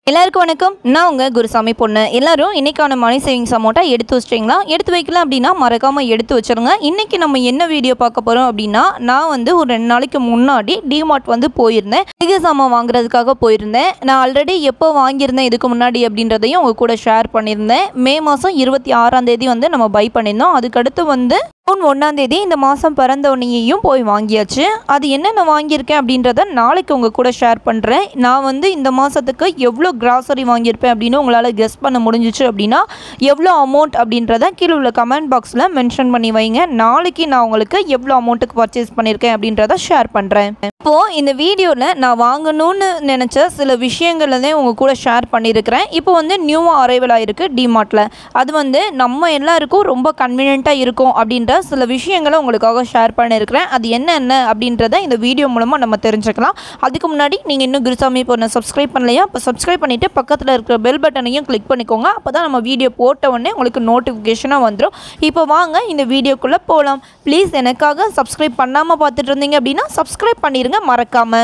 எல்லாருக்கும் வணக்கம் நான் உங்கள் குருசாமி பொண்ணு எல்லாரும் இன்னைக்கான மணி சேவிங்ஸ் அமௌண்ட்டை எடுத்து வச்சிட்டிங்களா எடுத்து வைக்கல அப்படின்னா மறக்காமல் எடுத்து வச்சிருங்க இன்னைக்கு நம்ம என்ன வீடியோ பார்க்க போகிறோம் அப்படின்னா நான் வந்து ஒரு ரெண்டு நாளைக்கு முன்னாடி டிமார்ட் வந்து போயிருந்தேன் மளிகை சாமான் வாங்குறதுக்காக போயிருந்தேன் நான் ஆல்ரெடி எப்போ வாங்கியிருந்தேன் இதுக்கு முன்னாடி அப்படின்றதையும் உங்க கூட ஷேர் பண்ணியிருந்தேன் மே மாதம் இருபத்தி ஆறாம் தேதி வந்து நம்ம பை பண்ணியிருந்தோம் அதுக்கடுத்து வந்து ஜூன் ஒன்றாம் தேதி இந்த மாதம் பிறந்தவனையும் போய் வாங்கியாச்சு அது என்னென்ன வாங்கியிருக்கேன் அப்படின்றத நாளைக்கு உங்கள் கூட ஷேர் பண்ணுறேன் நான் வந்து இந்த மாதத்துக்கு எவ்வளோ கிராசரி வாங்கியிருப்பேன் அப்படின்னு உங்களால் கெஸ் பண்ண முடிஞ்சிச்சு அப்படின்னா எவ்வளோ அமௌண்ட் அப்படின்றத கீழே உள்ள கமெண்ட் பாக்ஸில் மென்ஷன் பண்ணி வைங்க நாளைக்கு நான் உங்களுக்கு எவ்வளோ அமௌண்ட்டுக்கு பர்ச்சேஸ் பண்ணியிருக்கேன் அப்படின்றத ஷேர் பண்ணுறேன் இப்போது இந்த வீடியோவில் நான் வாங்கணும்னு நினச்ச சில விஷயங்களை தான் உங்கள் கூட ஷேர் பண்ணியிருக்கிறேன் இப்போ வந்து நியூவாக அரைவல் ஆகிருக்கு டிமார்ட்டில் அது வந்து நம்ம எல்லாருக்கும் ரொம்ப கன்வீனியண்ட்டாக இருக்கும் அப்படின்ற சில விஷயங்களை உங்களுக்காக ஷேர் பண்ணியிருக்கிறேன் அது என்னென்ன அப்படின்றத இந்த வீடியோ மூலமாக நம்ம தெரிஞ்சுக்கலாம் அதுக்கு முன்னாடி நீங்கள் இன்னும் குருசாமி பொண்ணை சப்ஸ்கிரைப் பண்ணலையா இப்போ சப்ஸ்கிரைப் பண்ணிவிட்டு பக்கத்தில் இருக்கிற பெல் பட்டனையும் கிளிக் பண்ணிக்கோங்க அப்போ தான் நம்ம வீடியோ போட்ட உடனே உங்களுக்கு நோட்டிஃபிகேஷனாக வந்துடும் இப்போ வாங்க இந்த வீடியோக்குள்ளே போகலாம் ப்ளீஸ் எனக்காக சப்ஸ்கிரைப் பண்ணாமல் பார்த்துட்டு இருந்தீங்க அப்படின்னா சப்ஸ்கிரைப் பண்ணிடுங்க மறக்காமல்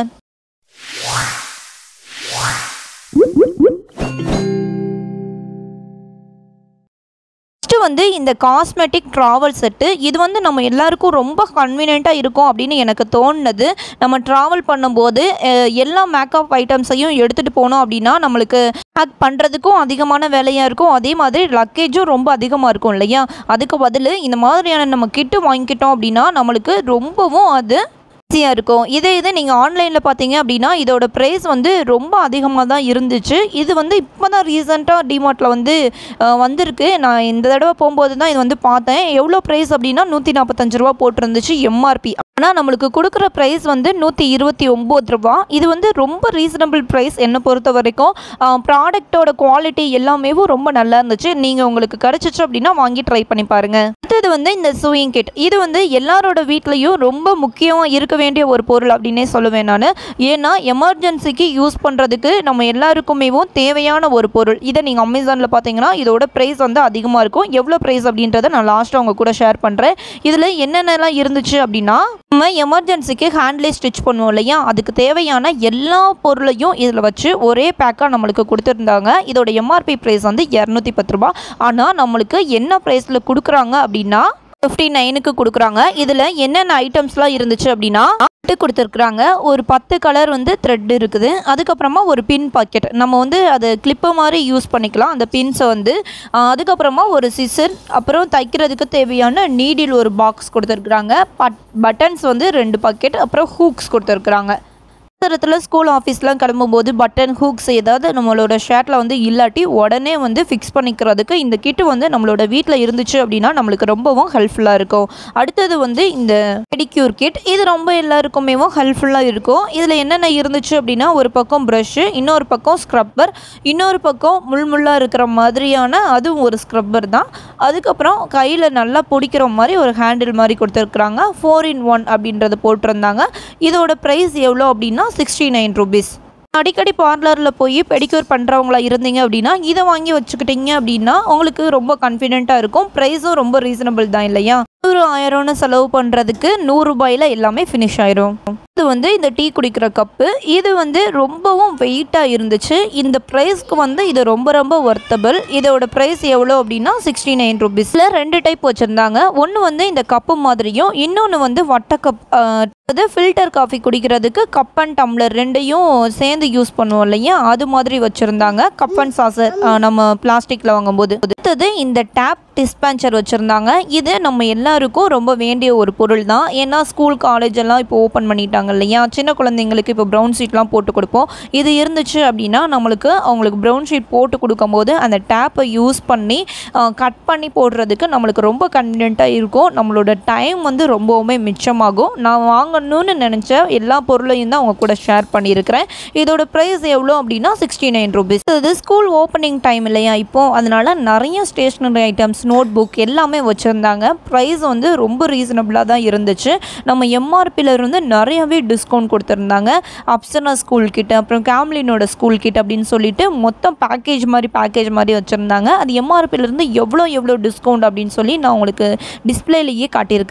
ஃபஸ்ட்டு வந்து இந்த காஸ்மெட்டிக் ட்ராவல் செட்டு இது வந்து நம்ம எல்லாருக்கும் ரொம்ப கன்வீனியண்ட்டாக இருக்கும் அப்படின்னு எனக்கு தோணுனது நம்ம ட்ராவல் பண்ணும்போது அஹ், எல்லா மேக்கப் ஐட்டம்ஸையும் எடுத்துகிட்டு போனோம் அப்படின்னா நம்மளுக்கு பேக் பண்ணுறதுக்கும் அதிகமான வேலையாக இருக்கும் அதே மாதிரி லக்கேஜும் ரொம்ப அதிகமாக இருக்கும் இல்லையா அதுக்கு பதில் இந்த மாதிரியான நம்ம கிட்டு வாங்கிக்கிட்டோம் அப்படின்னா நம்மளுக்கு ரொம்பவும் அது ஈஸியாக இருக்கும் இதே இது நீங்கள் ஆன்லைனில் பார்த்தீங்க அப்படின்னா இதோட ப்ரைஸ் வந்து ரொம்ப அதிகமாக தான் இருந்துச்சு இது வந்து இப்போ தான் ரீசெண்டாக டிமார்ட்டில் வந்து அஹ், வந்திருக்கு நான் இந்த தடவை போகும்போது தான் இது வந்து பார்த்தேன் எவ்வளோ ப்ரைஸ் அப்படின்னா நூற்றி நாற்பத்தஞ்சு ரூபா போட்டிருந்துச்சு எம்ஆர்பி ஆனால் நம்மளுக்கு கொடுக்குற ப்ரைஸ் வந்து நூற்றி இருபத்தி ஒம்பது ரூபா இது வந்து ரொம்ப ரீசனபிள் ப்ரைஸ் என்னை பொறுத்த வரைக்கும் ப்ராடக்ட்டோட குவாலிட்டி எல்லாமே ரொம்ப நல்லா இருந்துச்சு நீங்கள் உங்களுக்கு கிடச்சிச்சு அப்படின்னா வாங்கி ட்ரை பண்ணி பாருங்கள் அடுத்தது வந்து இந்த சூயிங் கிட் இது வந்து எல்லாரோட வீட்லேயும் ரொம்ப முக்கியமாக இருக்க வேண்டிய ஒரு பொருள் அப்படின்னே சொல்லுவேன் நான் ஏன்னா எமர்ஜென்சிக்கு யூஸ் பண்ணுறதுக்கு நம்ம எல்லாருக்குமேவும் தேவையான ஒரு பொருள் இதை நீங்கள் அமேசானில் பார்த்தீங்கன்னா இதோட ப்ரைஸ் வந்து அதிகமாக இருக்கும் எவ்வளோ ப்ரைஸ் அப்படின்றத நான் லாஸ்ட்டாக உங்க கூட ஷேர் பண்ணுறேன் இதில் என்னென்னலாம் இருந்துச்சு அப்படின்னா நம்ம எமர்ஜென்சிக்கு ஹேண்ட்லேயே ஸ்டிச் பண்ணுவோம் இல்லையா அதுக்கு தேவையான எல்லா பொருளையும் இதில் வச்சு ஒரே பேக்காக நம்மளுக்கு கொடுத்துருந்தாங்க இதோட எம்ஆர்பி ப்ரைஸ் வந்து இரநூத்தி பத்து ரூபா ஆனால் நம்மளுக்கு என்ன ப்ரைஸில் கொடுக்குறாங்க அப்படின்னா ஃபிஃப்டி நைனுக்கு கொடுக்குறாங்க இதில் என்னென்ன ஐட்டம்ஸ்லாம் இருந்துச்சு அப்படின்னா த்ரெட்டு கொடுத்துருக்குறாங்க ஒரு பத்து கலர் வந்து த்ரெட் இருக்குது அதுக்கப்புறமா ஒரு பின் பாக்கெட் நம்ம வந்து அது கிளிப்பு மாதிரி யூஸ் பண்ணிக்கலாம் அந்த பின்ஸை வந்து ஆஹ் அதுக்கப்புறமா ஒரு சிசர் அப்புறம் தைக்கிறதுக்கு தேவையான நீடில் ஒரு பாக்ஸ் கொடுத்துருக்குறாங்க பட் பட்டன்ஸ் வந்து ரெண்டு பாக்கெட் அப்புறம் ஹூக்ஸ் கொடுத்துருக்குறாங்க அவசரத்தில் ஸ்கூல் ஆஃபீஸ்லாம் கிளம்பும்போது பட்டன் ஹூக்ஸ் ஏதாவது நம்மளோட ஷர்ட்டில் வந்து இல்லாட்டி உடனே வந்து ஃபிக்ஸ் பண்ணிக்கிறதுக்கு இந்த கிட்டு வந்து நம்மளோட வீட்டில் இருந்துச்சு அப்படின்னா நம்மளுக்கு ரொம்பவும் ஹெல்ப்ஃபுல்லாக இருக்கும் அடுத்தது வந்து இந்த பெடிக்யூர் கிட் இது ரொம்ப எல்லாருக்குமே ஹெல்ப்ஃபுல்லாக இருக்கும் இதில் என்னென்ன இருந்துச்சு அப்படின்னா ஒரு பக்கம் ப்ரஷ்ஷு இன்னொரு பக்கம் ஸ்க்ரப்பர் இன்னொரு பக்கம் முள்முள்ளாக இருக்கிற மாதிரியான அதுவும் ஒரு ஸ்க்ரப்பர் தான் அதுக்கப்புறம் கையில் நல்லா பிடிக்கிற மாதிரி ஒரு ஹேண்டில் மாதிரி கொடுத்துருக்குறாங்க ஃபோர் இன் ஒன் அப்படின்றத போட்டிருந்தாங்க இதோட ப்ரைஸ் எவ்வளோ அப்படின்னா சிக்ஸ்டி நைன் ருபீஸ் அடிக்கடி பார்லரில் போய் பெடிக்யூர் பண்ணுறவங்களா இருந்தீங்க அப்படின்னா இதை வாங்கி வச்சுக்கிட்டீங்க அப்படின்னா உங்களுக்கு ரொம்ப கான்ஃபிடென்ட்டாக இருக்கும் ப்ரைஸும் ரொம்ப ரீசனபிள் தான் இல்லையா நூறு ஆயிரம்னு செலவு பண்ணுறதுக்கு நூறுரூபாயில் எல்லாமே ஃபினிஷ் ஆயிரும் இது வந்து இந்த டீ குடிக்கிற கப்பு இது வந்து ரொம்பவும் வெயிட்டாக இருந்துச்சு இந்த ப்ரைஸ்க்கு வந்து இது ரொம்ப ரொம்ப ஒர்த்தபிள் இதோட ப்ரைஸ் எவ்வளோ அப்படின்னா சிக்ஸ்டி நைன் ருபீஸில் ரெண்டு டைப் வச்சுருந்தாங்க ஒன்று வந்து இந்த கப்பு மாதிரியும் இன்னொன்று வந்து வட்ட கப் அது ஃபில்டர் காஃபி குடிக்கிறதுக்கு கப் அண்ட் டம்ளர் ரெண்டையும் சேர்ந்து யூஸ் பண்ணுவோம் இல்லையா அது மாதிரி வச்சுருந்தாங்க கப் அண்ட் சாசர் நம்ம பிளாஸ்டிக்கில் வாங்கும்போது அடுத்தது இந்த டேப் டிஸ்பென்சர் வச்சுருந்தாங்க இது நம்ம எல்லாருக்கும் ரொம்ப வேண்டிய ஒரு பொருள் தான் ஏன்னா ஸ்கூல் காலேஜ் எல்லாம் இப்போ ஓப்பன் பண்ணிட்டாங்க இல்லையா சின்ன குழந்தைங்களுக்கு இப்போ ப்ரௌன் ஷீட்லாம் போட்டு கொடுப்போம் இது இருந்துச்சு அப்படின்னா நம்மளுக்கு அவங்களுக்கு ப்ரௌன் ஷீட் போட்டு கொடுக்கும்போது அந்த டேப்பை யூஸ் பண்ணி கட் பண்ணி போடுறதுக்கு நம்மளுக்கு ரொம்ப கன்வீனியண்ட்டாக இருக்கும் நம்மளோட டைம் வந்து ரொம்பவுமே மிச்சமாகும் நான் வாங்கணும்னு நினச்ச எல்லா பொருளையும் தான் அவங்க கூட ஷேர் பண்ணியிருக்கிறேன் இதோட ப்ரைஸ் எவ்வளோ அப்படின்னா சிக்ஸ்டி நைன் ருபீஸ் இது ஸ்கூல் ஓப்பனிங் டைம் இல்லையா இப்போ அதனால நிறைய ஸ்டேஷ்னரி ஐட்டம்ஸ் நோட் புக் எல்லாமே வச்சுருந்தாங்க ப்ரைஸ் வந்து ரொம்ப ரீசனபிளாக தான் இருந்துச்சு நம்ம எம்ஆர்பியில் இருந்து நிறையவே டிஸ்கவுண்ட் கொடுத்துருந்தாங்க அப்சனா ஸ்கூல் கிட்ட அப்புறம் கேம்லினோட ஸ்கூல் கிட்ட அப்படின்னு சொல்லிட்டு மொத்தம் பேக்கேஜ் மாதிரி பேக்கேஜ் மாதிரி வச்சுருந்தாங்க அது எம்ஆர்பியிலேருந்து எவ்வளோ எவ்வளோ டிஸ்கவுண்ட் அப்படின்னு சொல்லி நான் உங்களுக்கு டிஸ்பிளேலேயே காட்டியிருக்கிறேன்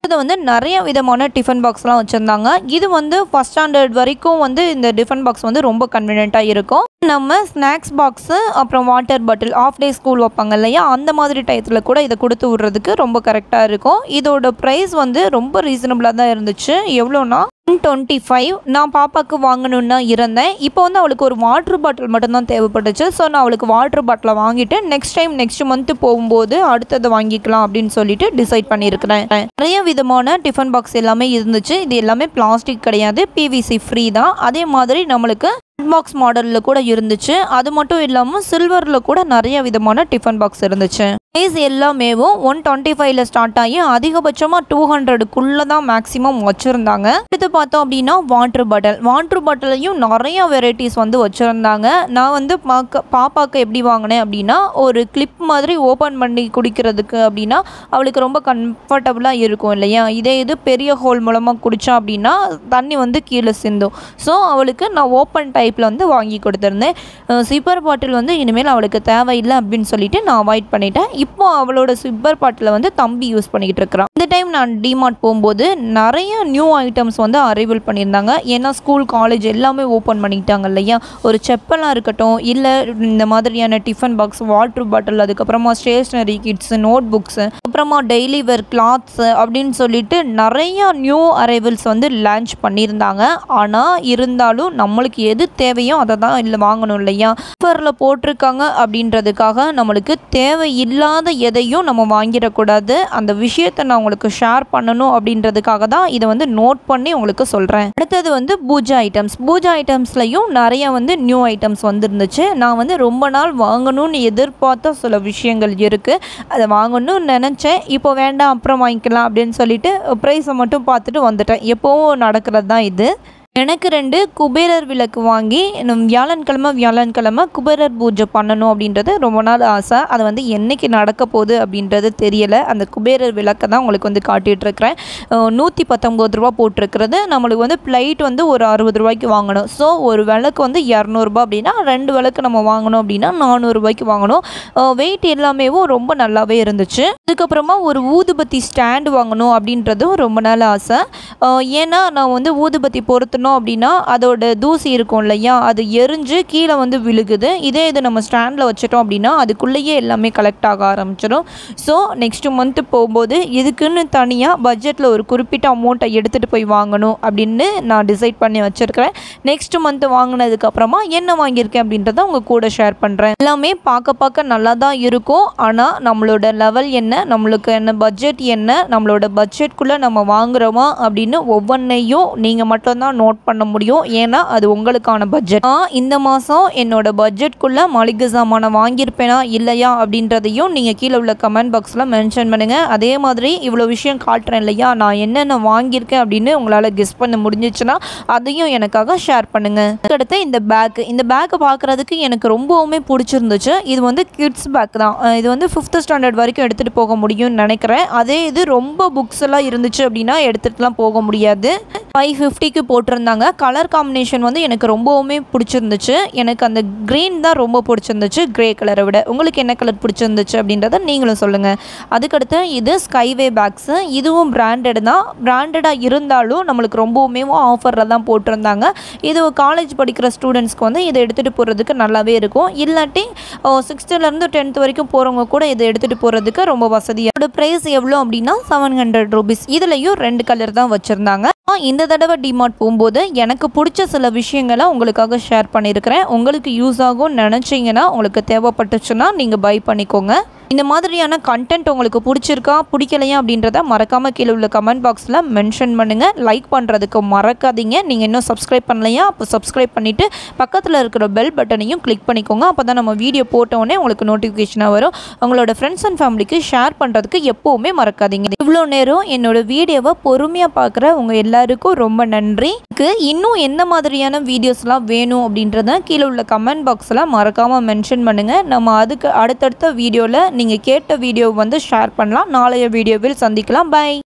இது வந்து நிறைய விதமான டிஃபன் பாக்ஸ்லாம் வச்சுருந்தாங்க இது வந்து ஃபஸ்ட் ஸ்டாண்டர்ட் வரைக்கும் வந்து இந்த டிஃபன் பாக்ஸ் வந்து ரொம்ப கன்வீனியண்ட்டாக இருக்கும் நம்ம ஸ்நாக்ஸ் பாக்ஸு அப்புறம் water bottle half day school வைப்பாங்க இல்லையா அந்த மாதிரி டயத்தில் கூட இதை கொடுத்து விட்றதுக்கு ரொம்ப கரெக்டாக இருக்கும் இதோட ப்ரைஸ் வந்து ரொம்ப ரீசனபிளாக தான் இருந்துச்சு எவ்வளோனா ஒன் டுவெண்ட்டி ஃபைவ் நான் பாப்பாவுக்கு வாங்கணுன்னு தான் இருந்தேன் இப்போ வந்து அவளுக்கு ஒரு வாட்டர் பாட்டில் மட்டும்தான் தேவைப்பட்டுச்சு ஸோ நான் அவளுக்கு வாட்டர் பாட்டிலை வாங்கிட்டு நெக்ஸ்ட் டைம் நெக்ஸ்ட் மந்த்து போகும்போது அடுத்ததை வாங்கிக்கலாம் அப்படின்னு சொல்லிட்டு டிசைட் பண்ணியிருக்கிறேன் நிறைய விதமான டிஃபன் பாக்ஸ் எல்லாமே இருந்துச்சு இது எல்லாமே பிளாஸ்டிக் கிடையாது பிவிசி ஃப்ரீ தான் அதே மாதிரி நம்மளுக்கு பாக்ஸ் மாடலில் கூட இருந்துச்சு அது மட்டும் இல்லாமல் சில்வரில் கூட நிறைய விதமான டிஃபன் பாக்ஸ் இருந்துச்சு ப்ரைஸ் எல்லாமேவும் ஒன் டுவெண்ட்டி ஃபைவ்ல ஸ்டார்ட் ஆகி அதிகபட்சமாக டூ ஹண்ட்ரடுக்குள்ளே தான் மேக்ஸிமம் வச்சுருந்தாங்க அடுத்து பார்த்தோம் அப்படின்னா வாட்டர் பாட்டில் வாட்டர் பாட்டிலையும் நிறைய வெரைட்டிஸ் வந்து வச்சுருந்தாங்க நான் வந்து பார்க்க பாப்பாவுக்கு எப்படி வாங்கினேன் அப்படின்னா ஒரு கிளிப் மாதிரி ஓப்பன் பண்ணி குடிக்கிறதுக்கு அப்படின்னா அவளுக்கு ரொம்ப கம்ஃபர்டபுளாக இருக்கும் இல்லையா இதே இது பெரிய ஹோல் மூலமாக குடித்தா அப்படின்னா தண்ணி வந்து கீழே சிந்தும் ஸோ அவளுக்கு நான் ஓப்பன் டைப்பில் வந்து வாங்கி கொடுத்துருந்தேன் சிப்பர் பாட்டில் வந்து இனிமேல் அவளுக்கு தேவையில்லை அப்படின்னு சொல்லிட்டு நான் அவாய்ட் பண்ணிட்டேன் இப்போ அவளோட சிப்பர் பாட்டில் வந்து தம்பி யூஸ் பண்ணிக்கிட்டு இருக்கிறான் இந்த டைம் நான் டிமார்ட் போகும்போது நிறைய நியூ ஐட்டம்ஸ் வந்து அரைவல் பண்ணியிருந்தாங்க ஏன்னா ஸ்கூல் காலேஜ் எல்லாமே ஓப்பன் பண்ணிட்டாங்க இல்லையா ஒரு செப்பலாக இருக்கட்டும் இல்லை இந்த மாதிரியான டிஃபன் பாக்ஸ் வாட்டர் பாட்டில் அதுக்கப்புறமா ஸ்டேஷ்னரி கிட்ஸ் நோட் புக்ஸு அப்புறமா டெய்லி வேர் கிளாத்ஸு அப்படின்னு சொல்லிட்டு நிறைய நியூ அரைவல்ஸ் வந்து லான்ச் பண்ணியிருந்தாங்க ஆனால் இருந்தாலும் நம்மளுக்கு எது தேவையோ அதை தான் இல்லை வாங்கணும் இல்லையா ஆஃபரில் போட்டிருக்காங்க அப்படின்றதுக்காக நம்மளுக்கு தேவையில்லாத எதையும் நம்ம வாங்கிடக்கூடாது அந்த விஷயத்தை நான் உங்களுக்கு ஷேர் பண்ணணும் அப்படின்றதுக்காக தான் இதை வந்து நோட் பண்ணி உங்களுக்கு சொல்கிறேன் அடுத்தது வந்து பூஜா ஐட்டம்ஸ் பூஜா ஐட்டம்ஸ்லையும் நிறைய வந்து நியூ ஐட்டம்ஸ் வந்துருந்துச்சு நான் வந்து ரொம்ப நாள் வாங்கணும்னு எதிர்பார்த்த சில விஷயங்கள் இருக்குது அதை வாங்கணும்னு நினச்சேன் இப்போ வேண்டாம் அப்புறம் வாங்கிக்கலாம் அப்படின்னு சொல்லிட்டு ப்ரைஸை மட்டும் பார்த்துட்டு வந்துட்டேன் எப்போவும் நடக்கிறது தான் இது எனக்கு ரெண்டு குபேரர் விளக்கு வாங்கி இன்னும் வியாழன்கிழமை வியாழன்கிழமை குபேரர் பூஜை பண்ணணும் அப்படின்றது ரொம்ப நாள் ஆசை அது வந்து என்னைக்கு நடக்க போகுது அப்படின்றது தெரியலை அந்த குபேரர் விளக்கை தான் உங்களுக்கு வந்து காட்டிகிட்ருக்கிறேன் நூற்றி பத்தொம்பது ரூபா போட்டிருக்கிறது நம்மளுக்கு வந்து பிளைட் வந்து ஒரு அறுபது ரூபாய்க்கு வாங்கணும் ஸோ ஒரு விளக்கு வந்து இரநூறுபா அப்படின்னா ரெண்டு விளக்கு நம்ம வாங்கணும் அப்படின்னா நானூறுரூபாய்க்கு வாங்கணும் வெயிட் எல்லாமேவும் ரொம்ப நல்லாவே இருந்துச்சு அதுக்கப்புறமா ஒரு ஊதுபத்தி ஸ்டாண்டு வாங்கணும் அப்படின்றதும் ரொம்ப நாள் ஆசை அஹ் ஏன்னா நான் வந்து ஊதுபத்தி பொருத்தணும் அப்படின்னா அதோட தூசி இருக்கும் இல்லையா அது எரிஞ்சு கீழே வந்து விழுகுது இதே இது நம்ம ஸ்டாண்டில் வச்சிட்டோம் அப்படின்னா அதுக்குள்ளேயே எல்லாமே கலெக்ட் ஆக ஆரம்பிச்சிடும் ஸோ நெக்ஸ்ட் மந்த்து போகும்போது இதுக்குன்னு தனியாக பட்ஜெட்டில் ஒரு குறிப்பிட்ட அமௌண்ட்டை எடுத்துகிட்டு போய் வாங்கணும் அப்படின்னு நான் டிசைட் பண்ணி வச்சுருக்கிறேன் நெக்ஸ்ட் மந்த்து வாங்கினதுக்கப்புறமா என்ன வாங்கியிருக்கேன் அப்படின்றத உங்கள் கூட ஷேர் பண்ணுறேன் எல்லாமே பார்க்க பார்க்க நல்லா தான் இருக்கும் ஆனால் நம்மளோட லெவல் என்ன நம்மளுக்கு என்ன பட்ஜெட் என்ன நம்மளோட பட்ஜெட்குள்ளே நம்ம வாங்குறோமா அப்படின்னு ஒவ்வொன்றையும் நீங்கள் மட்டும்தான் நோட் பண்ண முடியும் ஏன்னா அது உங்களுக்கான பட்ஜெட் நான் இந்த மாதம் என்னோட பட்ஜெட்குள்ளே மளிகை சாமானை வாங்கியிருப்பேனா இல்லையா அப்படின்றதையும் நீங்கள் கீழே உள்ள கமெண்ட் பாக்ஸில் மென்ஷன் பண்ணுங்கள் அதே மாதிரி இவ்வளோ விஷயம் காட்டுறேன் இல்லையா நான் என்னென்ன வாங்கியிருக்கேன் அப்படின்னு உங்களால் கெஸ் பண்ண முடிஞ்சிச்சுன்னா அதையும் எனக்காக ஷேர் பண்ணுங்கள் அடுத்து இந்த பேக் இந்த பேக்கை பார்க்குறதுக்கு எனக்கு ரொம்பவுமே பிடிச்சிருந்துச்சு இது வந்து கிட்ஸ் பேக் தான் அஹ் இது வந்து ஃபிஃப்த் ஸ்டாண்டர்ட் வரைக்கும் எடுத்துகிட்டு போக முடியும்னு நினைக்கிறேன் அதே இது ரொம்ப புக்ஸ் எல்லாம் இருந்துச்சு அப்படின்னா எடுத்துகிட்டுலாம் போக முடியாது ஃபைவ் ஃபிஃப்டிக்கு போட்டிருந்தாங்க கலர் காம்பினேஷன் வந்து எனக்கு ரொம்பவுமே பிடிச்சிருந்துச்சு எனக்கு அந்த க்ரீன் தான் ரொம்ப பிடிச்சிருந்துச்சு கிரே கலரை விட உங்களுக்கு என்ன கலர் பிடிச்சிருந்துச்சு அப்படின்றத நீங்களும் சொல்லுங்கள் அதுக்கடுத்து இது ஸ்கைவே பேக்ஸு இதுவும் பிராண்டட் தான் பிராண்டடாக இருந்தாலும் நம்மளுக்கு ரொம்பவுமே ஆஃபரில் தான் போட்டிருந்தாங்க இது காலேஜ் படிக்கிற ஸ்டூடெண்ட்ஸ்க்கு வந்து இதை எடுத்துகிட்டு போகிறதுக்கு நல்லாவே இருக்கும் இல்லாட்டி சிக்ஸ்த்துலேருந்து டென்த் வரைக்கும் போகிறவங்க கூட இதை எடுத்துகிட்டு போகிறதுக்கு ரொம்ப வசதியாக இதோட ப்ரைஸ் எவ்வளோ அப்படின்னா செவன் ஹண்ட்ரட் ருபீஸ் இதுலேயும் ரெண்டு கலர் தான் வச்சுருந்தாங்க இந்த தடவை டிமார்ட் போகும்போது எனக்கு பிடிச்ச சில விஷயங்களை உங்களுக்காக ஷேர் பண்ணியிருக்கிறேன் உங்களுக்கு யூஸ் ஆகும்னு நினச்சிங்கன்னா உங்களுக்கு தேவைப்பட்டுச்சுன்னா நீங்கள் பை பண்ணிக்கோங்க இந்த மாதிரியான கண்டென்ட் உங்களுக்கு பிடிச்சிருக்கா பிடிக்கலையா அப்படின்றத மறக்காமல் கீழே உள்ள கமெண்ட் பாக்ஸில் மென்ஷன் பண்ணுங்கள் லைக் பண்ணுறதுக்கு மறக்காதீங்க நீங்கள் இன்னும் சப்ஸ்கிரைப் பண்ணலையா அப்போ சப்ஸ்கிரைப் பண்ணிவிட்டு பக்கத்தில் இருக்கிற பெல் பட்டனையும் கிளிக் பண்ணிக்கோங்க அப்போ தான் நம்ம வீடியோ போட்டோடனே உங்களுக்கு நோட்டிஃபிகேஷனாக வரும் உங்களோட ஃப்ரெண்ட்ஸ் அண்ட் ஃபேமிலிக்கு ஷேர் பண்ணுறதுக்கு எப்போவுமே மறக்காதீங்க இவ்வளோ நேரம் என்னோட வீடியோவை பொறுமையாக பார்க்குற உங்கள் எல்லாருக்கும் ரொம்ப நன்றி எனக்கு இன்னும் என்ன மாதிரியான வீடியோஸ்லாம் வேணும் அப்படின்றத கீழே உள்ள கமெண்ட் பாக்ஸில் மறக்காமல் மென்ஷன் பண்ணுங்கள் நம்ம அதுக்கு அடுத்தடுத்த வீடியோவில் நீங்கள் கேட்ட வீடியோ வந்து ஷேர் பண்ணலாம் நாளைய வீடியோவில் சந்திக்கலாம் பை